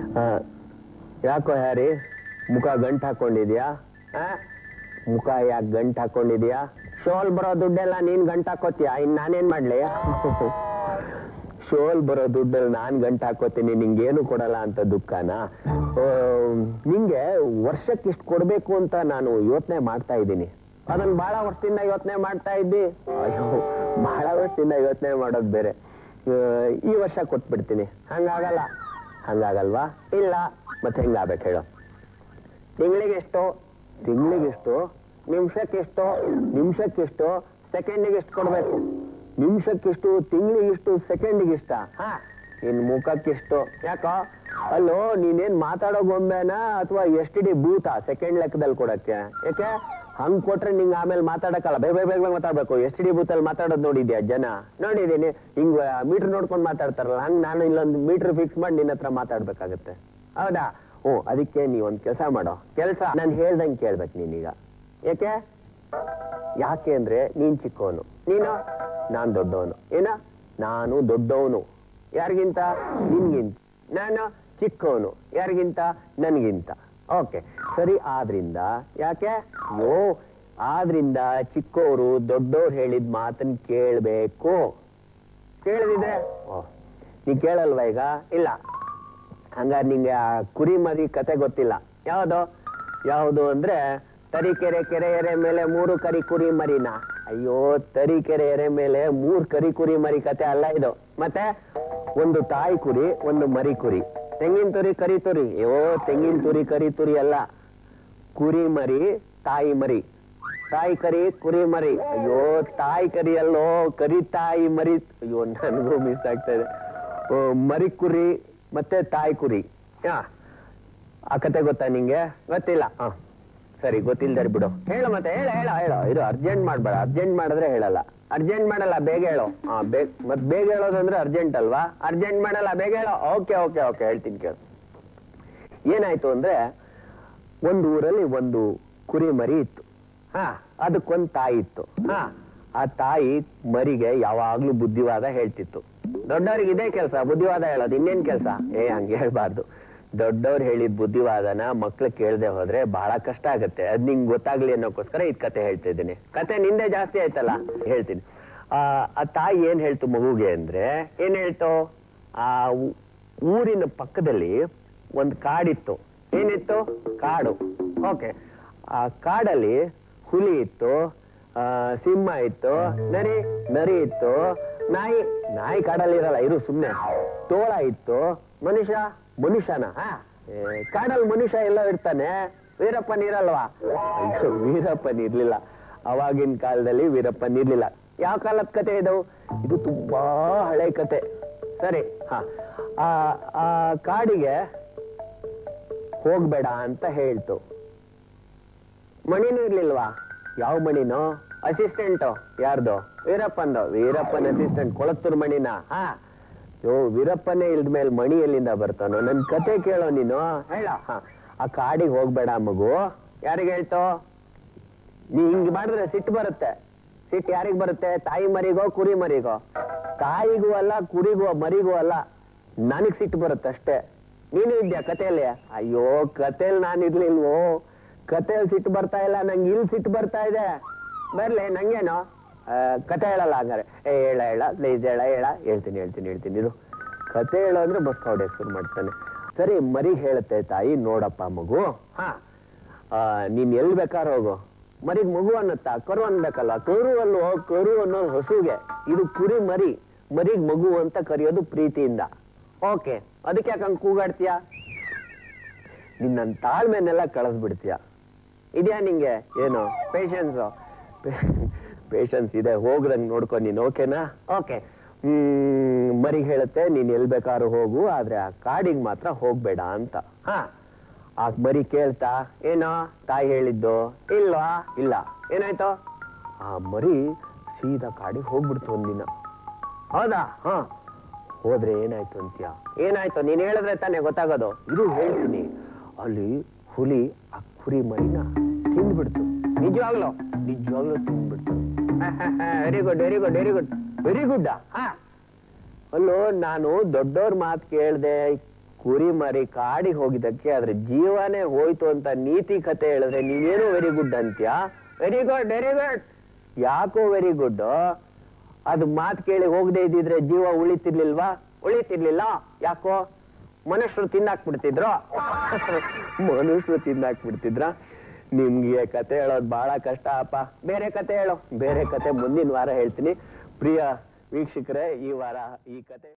ಆ, ಯಾಕೋ ಹ್ಯಾರಿ ಮುಖ ಗಂಟ್ ಹಾಕೊಂಡಿದ್ಯಾ ಆ? ಮುಖ ಯಾಕೆ ಗಂಟ್ ಹಾಕೊಂಡಿದ್ಯಾ ಶೋಲ್ ಬರೋ ದುಡ್ಡೆಲ್ಲ ನೀನ್ ಗಂಟ್ ಹಾಕೋತೀಯ ಇನ್ ನಾನೇನ್ ಮಾಡ್ಲಿ ಶೋಲ್ ಬರೋ ದುಡ್ಡಲ್ಲಿ ನಾನ್ ಗಂಟ್ ಹಾಕೋತೀನಿ ನಿಂಗೇನು ಕೊಡಲ್ಲ ಅಂತ ದುಃಖನ ಆ, ನಿಂಗೆ ವರ್ಷಕ್ಕೆ ಇಷ್ಟು ಕೊಡ್ಬೇಕು ಅಂತ ನಾನು ಯೋಚನೆ ಮಾಡ್ತಾ ಇದ್ದೀನಿ ಅದನ್ನ ಬಹಳ ವರ್ಷದಿಂದ ಯೋಚನೆ ಮಾಡ್ತಾ ಇದ್ದಿ ಅಯ್ಯೋ ಬಹಳ ವರ್ಷದಿಂದ ಯೋಚನೆ ಮಾಡೋದು ಬೇರೆ ಆ, ಈ ವರ್ಷ ಕೊಟ್ಬಿಡ್ತೀನಿ ಹಂಗಾಗಲ್ಲ ಹಂಗಾಗಲ್ವಾ ಇಲ್ಲ ಮತ್ತೆ ಹೆಂಗಾಗ್ಬೇಕು ಹೇಳು ತಿಂಗಳಿಗೆ ಎಷ್ಟು ತಿಂಗಳಿಗೆ ಎಷ್ಟು ನಿಮಿಷಕ್ಕೆ ಎಷ್ಟು ನಿಮಿಷಕ್ಕೆ ಎಷ್ಟು ಸೆಕೆಂಡಿಗೆ ಎಷ್ಟು ಕೊಡ್ಬೇಕು ನಿಮಿಷಕ್ಕಿಷ್ಟು ತಿಂಗಳಿಗಿಷ್ಟು ಸೆಕೆಂಡಿಗಿಷ್ಟ ಹಾ ನಿನ್ ಮುಖಕ್ಕಿಷ್ಟು ಯಾಕೋ ಅಲ್ಲೋ ನೀನೇನ್ ಮಾತಾಡೋ ಗೊಂಬೆನಾ ಅಥವಾ ಎಸ್ ಟಿ ಡಿ ಬೂತಾ ಸೆಕೆಂಡ್ ಲೆಕ್ಕದಲ್ಲಿ ಕೊಡಕ್ಕೆ ಯಾಕೆ ಹಂಗ್ ಕೊಟ್ರೆ ನಿಂಗೆ ಆಮೇಲೆ ಮಾತಾಡಕ್ಕಲ್ಲ ಬೇಗ ಬೇಗ ಬೇಗ ಬೇಗ ಮಾತಾಡ್ಬೇಕು ಎಸ್ ಟಿ ಡಿ ಬೂತಲ್ಲಿ ಮಾತಾಡೋದು ನೋಡಿದ್ಯಾ ಜನ ನೋಡಿದೀನಿ ಹಿಂಗ್ ಮೀಟರ್ ನೋಡ್ಕೊಂಡು ಮಾತಾಡ್ತಾರಲ್ಲ ಹಂಗ್ ನಾನು ಇಲ್ಲೊಂದು ಮೀಟರ್ ಫಿಕ್ಸ್ ಮಾಡಿ ನಿನ್ನ ಹತ್ರ ಮಾತಾಡ್ಬೇಕಾಗತ್ತೆ ಹೌದಾ ಓ ಅದಕ್ಕೆ ನೀ ಒಂದ್ ಕೆಲಸ ಮಾಡೋ ಕೆಲಸ ನಾನು ಹೇಳ್ದಂಗೆ ಕೇಳ್ಬೇಕು ನೀನೀಗ ಯಾಕೆ ಯಾಕೆ ಅಂದ್ರೆ ನೀನ್ ಚಿಕ್ಕವನು ನೀನು ನಾನ್ ದೊಡ್ಡವನು ಏನ ನಾನು ದೊಡ್ಡವನು ಯಾರಿಗಿಂತ ನಿನ್ಗಿಂತ ನಾನು ಚಿಕ್ಕವನು ಯಾರಿಗಿಂತ ನನ್ಗಿಂತ ಓಕೆ ಸರಿ ಆದ್ರಿಂದ ಯಾಕೆ ಅಯ್ಯೋ ಆದ್ರಿಂದ ಚಿಕ್ಕವರು ದೊಡ್ಡವ್ರು ಹೇಳಿದ ಮಾತನ್ನ ಕೇಳ್ಬೇಕು ಕೇಳದಿದ್ರೆ ಓ ನೀ ಕೇಳಲ್ವಾ ಈಗ ಇಲ್ಲ ಹಂಗಾರೆ ನಿಂಗೆ ಆ ಕುರಿ ಮರಿ ಕತೆ ಗೊತ್ತಿಲ್ಲ ಯಾವುದು ಯಾವುದು ಅಂದ್ರೆ ತರೀಕೆರೆ ಕೆರೆ ಎರೆ ಮೇಲೆ ಮೂರು ಕರಿ ಕುರಿ ಮರಿನ ಅಯ್ಯೋ ತರೀಕೆರೆ ಎರೆ ಮೇಲೆ ಮೂರ್ ಕರಿ ಕುರಿ ಮರಿ ಕತೆ ಅಲ್ಲ ಇದು ಮತ್ತೆ ಒಂದು ತಾಯಿ ಕುರಿ ಒಂದು ಮರಿ ಕುರಿ ತೆಂಗಿನ ತುರಿ ಕರಿ ತುರಿ ಅಯ್ಯೋ ತೆಂಗಿನ ತುರಿ ಕರಿ ತುರಿ ಅಲ್ಲ ಕುರಿ ಮರಿ ತಾಯಿ ಮರಿ ತಾಯಿ ಕರಿ ಕುರಿ ಮರಿ ಅಯ್ಯೋ ತಾಯಿ ಕರಿ ಅಲ್ಲೋ ಕರಿ ತಾಯಿ ಮರಿ ಅಯ್ಯೋ ನನಗೂ ಮಿಸ್ ಆಗ್ತಾ ಇದೆ ಓ, ಮರಿ ಕುರಿ ಮತ್ತೆ ತಾಯಿ ಕುರಿ ಹಾ ಆ ಕತೆ ಗೊತ್ತಾ ನಿಂಗೆ ಗೊತ್ತಿಲ್ಲ ಹ ಸರಿ ಗೊತ್ತಿಲ್ದಾರೆ ಬಿಡು ಹೇಳು ಮತ್ತೆ ಹೇಳ ಹೇಳ ಹೇಳು ಇದು ಅರ್ಜೆಂಟ್ ಮಾಡ್ಬೇಡ ಅರ್ಜೆಂಟ್ ಮಾಡಿದ್ರೆ ಹೇಳಲ್ಲ ಅರ್ಜೆಂಟ್ ಮಾಡಲ್ಲ ಬೇಗ ಹೇಳು ಹಾ ಬೇಗ ಮತ್ ಬೇಗ ಹೇಳೋದಂದ್ರೆ ಅರ್ಜೆಂಟ್ ಅಲ್ವಾ ಅರ್ಜೆಂಟ್ ಮಾಡಲ್ಲ ಬೇಗ ಹೇಳೋ ಓಕೆ ಓಕೆ ಓಕೆ ಹೇಳ್ತೀನಿ ಕೇಳು ಏನಾಯ್ತು ಅಂದ್ರೆ ಒಂದು ಊರಲ್ಲಿ ಒಂದು ಕುರಿ ಮರಿ ಇತ್ತು ಹಾ ಅದಕ್ಕೊಂದ್ ತಾಯಿ ಇತ್ತು ಹಾ ಆ ತಾಯಿ ಮರಿಗೆ ಯಾವಾಗ್ಲೂ ಬುದ್ಧಿವಾದ ಹೇಳ್ತಿತ್ತು ದೊಡ್ಡವ್ರಿಗೆ ಇದೇ ಕೆಲಸ ಬುದ್ಧಿವಾದ ಹೇಳೋದು ಇನ್ನೇನ್ ಕೆಲಸ ಏ ಹಂಗೆ ಹೇಳ್ಬಾರ್ದು ದೊಡ್ಡವ್ರು ಹೇಳಿದ ಬುದ್ಧಿವಾದನ ಮಕ್ಳು ಕೇಳದೆ ಹೋದ್ರೆ ಬಹಳ ಕಷ್ಟ ಆಗತ್ತೆ ಅದ್ ನಿಂಗ್ ಗೊತ್ತಾಗ್ಲಿ ಅನ್ನೋಕ್ಕೋಸ್ಕರ ಇದ್ ಕತೆ ಹೇಳ್ತಾ ಇದ್ದೀನಿ ಕತೆ ನಿಂದೆ ಜಾಸ್ತಿ ಆಯ್ತಲ್ಲ ಹೇಳ್ತೀನಿ ಆ ಆ ತಾಯಿ ಏನ್ ಹೇಳ್ತು ಮಗುಗೆ ಅಂದ್ರೆ ಏನ್ ಹೇಳ್ತು ಆ ಊ- ಊರಿನ ಪಕ್ಕದಲ್ಲಿ ಒಂದ್ ಕಾಡಿತ್ತು ಏನಿತ್ತು ಕಾಡು ಓಕೆ ಆ ಕಾಡಲ್ಲಿ ಹುಲಿ ಇತ್ತು ಆ, ಸಿಂಹ ಇತ್ತು ನರಿ ನರಿ ಇತ್ತು ನಾಯಿ ನಾಯಿ ಕಾಡಲ್ಲಿ ಇರಲ್ಲ ಇರು ಸುಮ್ನೆ ತೋಳ ಇತ್ತು ಮನುಷ್ಯ ಮನುಷ್ಯನ ಹಾ ಏ, ಕಾಡಲ್ಲಿ ಮನುಷ್ಯ ಎಲ್ಲೋ ಇರ್ತಾನೆ ವೀರಪ್ಪನ್ ಇರಲ್ವಾ ಅಯ್ಯೋ ವೀರಪ್ಪನ್ ಇರ್ಲಿಲ್ಲ ಅವಾಗಿನ ಕಾಲದಲ್ಲಿ ವೀರಪ್ಪನ್ ಇರ್ಲಿಲ್ಲ ಯಾವ ಕಾಲದ ಕತೆ ಇದು ಇದು ತುಂಬಾ ಹಳೆ ಕತೆ ಸರಿ ಹಾ ಆ ಆ ಕಾಡಿಗೆ ಹೋಗ್ಬೇಡ ಅಂತ ಹೇಳ್ತು ಮಣಿನೂ ಇರ್ಲಿಲ್ವಾ ಯಾವ ಮಣಿನೋ ಅಸಿಸ್ಟೆಂಟ್ ಯಾರ್ದು ವೀರಪ್ಪಂದು ವೀರಪ್ಪನ್ ಅಸಿಸ್ಟೆಂಟ್ ಕೊಳತ್ತೂರ್ ಮಣಿನ ಹಾ ಯೋ ವೀರಪ್ಪನೇ ಇಲ್ದ್ಮೇಲೆ ಮಣಿ ಎಲ್ಲಿಂದ ಬರ್ತಾನೋ ನನ್ ಕತೆ ಕೇಳೋ ನೀನು ಹೇಳ ಹಾ ಆ ಕಾಡಿಗೆ ಹೋಗ್ಬೇಡ ಮಗು ಯಾರಿಗೆ ಹೇಳ್ತೋ ನೀ ಹಿಂಗ್ ಮಾಡಿದ್ರೆ ಸಿಟ್ಟು ಬರುತ್ತೆ ಸಿಟ್ಟು ಯಾರಿಗ್ ಬರುತ್ತೆ ತಾಯಿ ಮರಿಗೋ ಕುರಿ ಮರಿಗೋ ತಾಯಿಗೂ ಅಲ್ಲ ಕುರಿಗೂ ಮರಿಗೂ ಅಲ್ಲ ನನಗ್ ಸಿಟ್ಟು ಬರುತ್ತೆ ಅಷ್ಟೇ ನೀನು ಇದ್ಯಾ ಕಥೆಯಲ್ಲಿ ಅಯ್ಯೋ ಕಥೆಯಲ್ಲಿ ನಾನು ಇರ್ಲಿಲ್ವೋ ಕಥೆಯಲ್ಲಿ ಸಿಟ್ಟು ಬರ್ತಾ ಇಲ್ಲ ನಂಗೆ ಇಲ್ಲಿ ಸಿಟ್ಟು ಬರ್ತಾ ಇದೆ ಬರ್ಲಿ ನಂಗೇನು ಆ, ಕತೆ ಹೇಳಲ್ಲ ಹಂಗಾರೆ ಏ ಹೇಳ ಹೇಳ ಪ್ಲೀಸ್ ಹೇಳ ಹೇಳ ಹೇಳ್ತೀನಿ ಹೇಳ್ತೀನಿ ಹೇಳ್ತೀನಿ ಇದು ಕತೆ ಹೇಳೋ ಅಂದ್ರೆ ಬಸ್ ಹೊಡೆಯಕ್ ಶುರು ಮಾಡ್ತಾನೆ ಸರಿ ಮರಿ ಹೇಳುತ್ತೆ ತಾಯಿ ನೋಡಪ್ಪ ಮಗು ಹಾ ಆ, ನೀನ್ ಎಲ್ ಬೇಕಾದ್ರೆ ಹೋಗು ಮರಿಗ್ ಮಗು ಅನ್ನತ್ತಾ ಕರು ಅನ್ಬೇಕಲ್ಲ ಕರು ಅಲ್ಲೋ ಕರು ಅನ್ನೋದು ಹಸುಗೆ ಇದು ಕುರಿ ಮರಿ ಮರಿಗ್ ಮಗು ಅಂತ ಕರೆಯೋದು ಪ್ರೀತಿಯಿಂದ ಓಕೆ ಅದಕ್ಕೆ ಯಾಕೆ ಹಂಗ್ ಕೂಗಾಡ್ತೀಯ ನಿನ್ನ ತಾಳ್ಮೆನೆಲ್ಲ ಕಳಿಸ್ಬಿಡ್ತೀಯ ಇದೆಯಾ ನಿಂಗೆ ಏನು ಪೇಷನ್ಸ್ ಪೇಷನ್ಸ್ ಇದೆ ಹೋಗ್ದಂಗ್ ನೋಡ್ಕೊ ನೀನ್ ಓಕೆನಾ ಓಕೆ ಹ್ಮ್ ಮರಿ ಹೇಳುತ್ತೆ ನೀನ್ ಎಲ್ ಬೇಕಾದ್ರೂ ಹೋಗು ಆದ್ರೆ ಆ ಕಾಡಿಗೆ ಮಾತ್ರ ಹೋಗ್ಬೇಡ ಅಂತ ಹಾ ಆ ಮರಿ ಕೇಳ್ತಾ ಏನೋ ತಾಯಿ ಹೇಳಿದ್ದು ಇಲ್ವಾ ಇಲ್ಲ ಏನಾಯ್ತು ಆ ಮರಿ ಸೀದಾ ಕಾಡಿಗೆ ಹೋಗ್ಬಿಡ್ತು ಒಂದಿನ ಹೌದಾ ಹಾ ಹೋದ್ರೆ ಏನಾಯ್ತು ಅಂತ್ಯ ಏನಾಯ್ತು ನೀನ್ ಹೇಳಿದ್ರೆ ತಾನೇ ಗೊತ್ತಾಗೋದು ಇದು ಹೇಳ್ತೀನಿ ಅಲ್ಲಿ ಹುಲಿ ಆ ಕುರಿ ಮರಿನ ತಿಂದ್ಬಿಡ್ತು ನಿಜವಾಗ್ಲು ನಿಜವಾಗ್ಲು ತಿಂದ್ಬಿಡ್ತು very good very good very good very good ಹಾ ಅಲ್ಲೋ ನಾನು ದೊಡ್ಡವ್ರ ಮಾತು ಕೇಳ್ದೆ ಕುರಿ ಮರಿ ಕಾಡಿಗೆ ಹೋಗಿದ್ದಕ್ಕೆ ಅದ್ರ ಜೀವನೇ ಹೋಯ್ತು ಅಂತ ನೀತಿ ಕತೆ ಹೇಳಿದ್ರೆ ನೀವೇನು ವೆರಿ ಗುಡ್ ಅಂತ್ಯಾ ವೆರಿ ಗುಡ್ ವೆರಿ ಗುಡ್ ಯಾಕೋ ವೆರಿ ಗುಡ್ ಅದು ಮಾತು ಕೇಳಿ ಹೋಗದೆ ಇದ್ದಿದ್ರೆ ಜೀವ ಉಳಿತಿರ್ಲಿಲ್ವಾ ಉಳಿತಿರ್ಲಿಲ್ಲ ಯಾಕೋ ಮನುಷ್ಯರು ತಿನ್ನಾಕ್ಬಿಡ್ತಿದ್ರು ಮನುಷ್ಯರು ತಿನ್ನಾಕ್ಬಿಡ್ತಿದ್ರ ನಿಮ್ಗೆ ಕತೆ ಹೇಳೋದು ಬಹಳ ಕಷ್ಟ ಅಪ್ಪ ಬೇರೆ ಕತೆ ಹೇಳೋ ಬೇರೆ ಕತೆ ಮುಂದಿನ ವಾರ ಹೇಳ್ತೀನಿ ಪ್ರಿಯ ವೀಕ್ಷಕರೇ ಈ ವಾರ ಈ ಕತೆ